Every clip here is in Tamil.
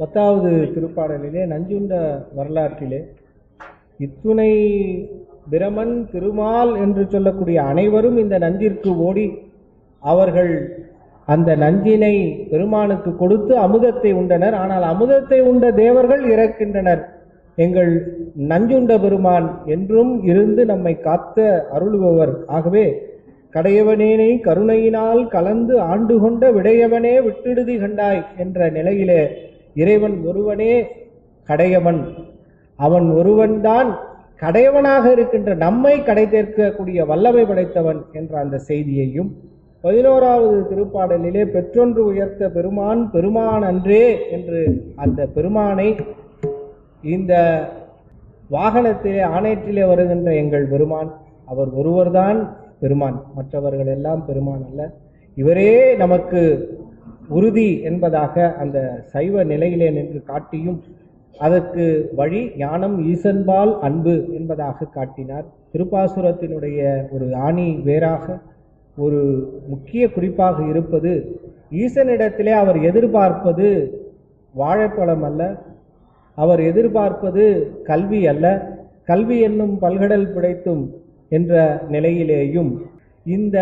பத்தாவது திருப்பாடலிலே நஞ்சுண்ட வரலாற்றிலே இத்துணை பிரமன் திருமால் என்று சொல்லக்கூடிய அனைவரும் இந்த நஞ்சிற்கு ஓடி அவர்கள் அந்த நஞ்சினை பெருமானுக்கு கொடுத்து அமுதத்தை உண்டனர் ஆனால் அமுதத்தை உண்ட தேவர்கள் இறக்கின்றனர் எங்கள் நஞ்சுண்ட பெருமான் என்றும் இருந்து நம்மை காத்த அருளுபவர் ஆகவே கடையவனேனை கருணையினால் கலந்து ஆண்டு கொண்ட விடையவனே விட்டிடுதி கண்டாய் என்ற நிலையிலே இறைவன் ஒருவனே கடையவன் அவன் ஒருவன்தான் கடையவனாக இருக்கின்ற நம்மை கடை தேர்க்கக்கூடிய வல்லமை படைத்தவன் என்ற அந்த செய்தியையும் பதினோராவது திருப்பாடலிலே பெற்றொன்று உயர்த்த பெருமான் பெருமான் அன்றே என்று அந்த பெருமானை இந்த வாகனத்திலே ஆணையத்திலே வருகின்ற எங்கள் பெருமான் அவர் ஒருவர்தான் பெருமான் மற்றவர்கள் எல்லாம் பெருமான் அல்ல இவரே நமக்கு உறுதி என்பதாக அந்த சைவ நிலையிலே நின்று காட்டியும் அதற்கு வழி ஞானம் ஈசன்பால் அன்பு என்பதாக காட்டினார் திருப்பாசுரத்தினுடைய ஒரு ஆணி வேறாக ஒரு முக்கிய குறிப்பாக இருப்பது ஈசனிடத்திலே அவர் எதிர்பார்ப்பது வாழைப்பழம் அல்ல அவர் எதிர்பார்ப்பது கல்வி அல்ல கல்வி என்னும் பல்கடல் பிடைத்தும் என்ற நிலையிலேயும் இந்த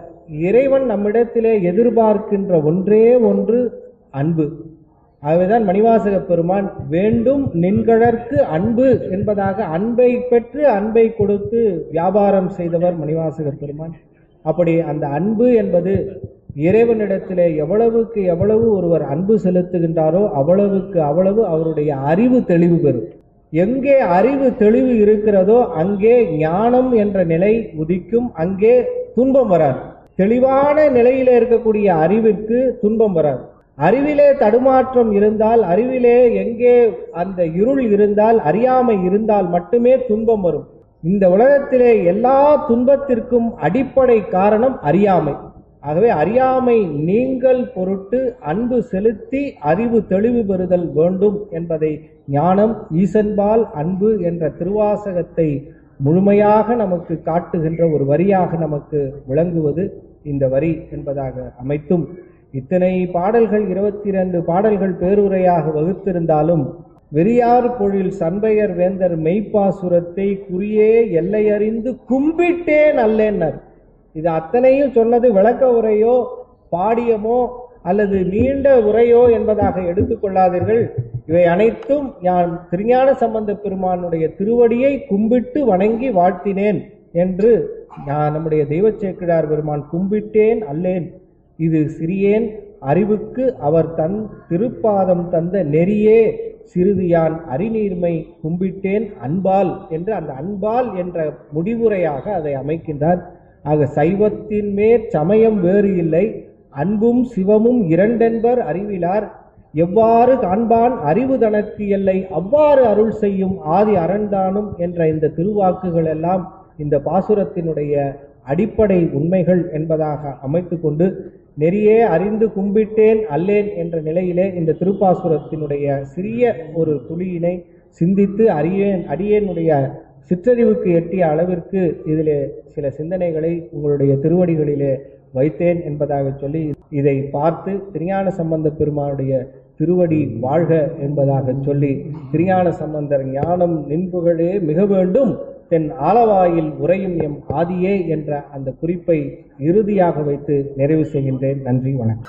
இறைவன் நம்மிடத்திலே எதிர்பார்க்கின்ற ஒன்றே ஒன்று அன்பு ஆகவேதான் மணிவாசக பெருமான் வேண்டும் நின்கழற்கு அன்பு என்பதாக அன்பை பெற்று அன்பை கொடுத்து வியாபாரம் செய்தவர் மணிவாசக பெருமான் அப்படி அந்த அன்பு என்பது இறைவனிடத்திலே எவ்வளவுக்கு எவ்வளவு ஒருவர் அன்பு செலுத்துகின்றாரோ அவ்வளவுக்கு அவ்வளவு அவருடைய அறிவு தெளிவு பெறும் எங்கே அறிவு தெளிவு இருக்கிறதோ அங்கே ஞானம் என்ற நிலை உதிக்கும் அங்கே துன்பம் வராது தெளிவான நிலையில இருக்கக்கூடிய அறிவிற்கு துன்பம் வராது அறிவிலே தடுமாற்றம் இருந்தால் அறிவிலே எங்கே அந்த இருள் இருந்தால் அறியாமை இருந்தால் மட்டுமே துன்பம் வரும் இந்த உலகத்திலே எல்லா துன்பத்திற்கும் அடிப்படை காரணம் அறியாமை ஆகவே அறியாமை நீங்கள் பொருட்டு அன்பு செலுத்தி அறிவு தெளிவு பெறுதல் வேண்டும் என்பதை ஞானம் ஈசன்பால் அன்பு என்ற திருவாசகத்தை முழுமையாக நமக்கு காட்டுகின்ற ஒரு வரியாக நமக்கு விளங்குவது இந்த வரி என்பதாக அமைத்தும் இத்தனை பாடல்கள் இருபத்தி இரண்டு பாடல்கள் பேருரையாக வகுத்திருந்தாலும் வெறியார் பொழில் சண்பையர் வேந்தர் மெய்ப்பாசுரத்தை குறியே எல்லையறிந்து கும்பிட்டேன் அல்லேன்னர் இது அத்தனையும் சொன்னது விளக்க உரையோ பாடியமோ அல்லது நீண்ட உரையோ என்பதாக எடுத்துக்கொள்ளாதீர்கள் இவை அனைத்தும் நான் திருஞான சம்பந்த பெருமானுடைய திருவடியை கும்பிட்டு வணங்கி வாழ்த்தினேன் என்று நான் நம்முடைய தெய்வச் சேக்கிழார் பெருமான் கும்பிட்டேன் அல்லேன் இது சிறியேன் அறிவுக்கு அவர் தன் திருப்பாதம் தந்த நெறியே சிறிதியான் அறிநீர்மை கும்பிட்டேன் அன்பால் என்று அந்த அன்பால் என்ற முடிவுரையாக அதை அமைக்கின்றார் ஆக சைவத்தின் மேற் சமயம் வேறு இல்லை அன்பும் சிவமும் இரண்டென்பர் அறிவிலார் எவ்வாறு காண்பான் அறிவு தனக்கு எல்லை அவ்வாறு அருள் செய்யும் ஆதி அரண்தானும் என்ற இந்த திருவாக்குகள் எல்லாம் இந்த பாசுரத்தினுடைய அடிப்படை உண்மைகள் என்பதாக அமைத்து கொண்டு நெறியே அறிந்து கும்பிட்டேன் அல்லேன் என்ற நிலையிலே இந்த திருப்பாசுரத்தினுடைய சிறிய ஒரு துளியினை சிந்தித்து அறியேன் அடியேனுடைய சிற்றறிவுக்கு எட்டிய அளவிற்கு இதிலே சில சிந்தனைகளை உங்களுடைய திருவடிகளிலே வைத்தேன் என்பதாக சொல்லி இதை பார்த்து திருஞான சம்பந்த பெருமானுடைய திருவடி வாழ்க என்பதாக சொல்லி திருஞான சம்பந்தர் ஞானம் நின்புகளே மிக வேண்டும் தென் ஆலவாயில் உறையும் எம் ஆதியே என்ற அந்த குறிப்பை இறுதியாக வைத்து நிறைவு செய்கின்றேன் நன்றி வணக்கம்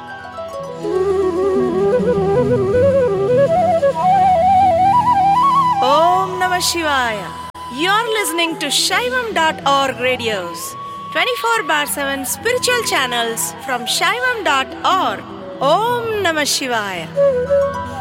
Om Namah Shivaya. You're listening to Shaivam.org radios, 24 bar 7 spiritual channels from Shaivam.org. Om Namah Shivaya.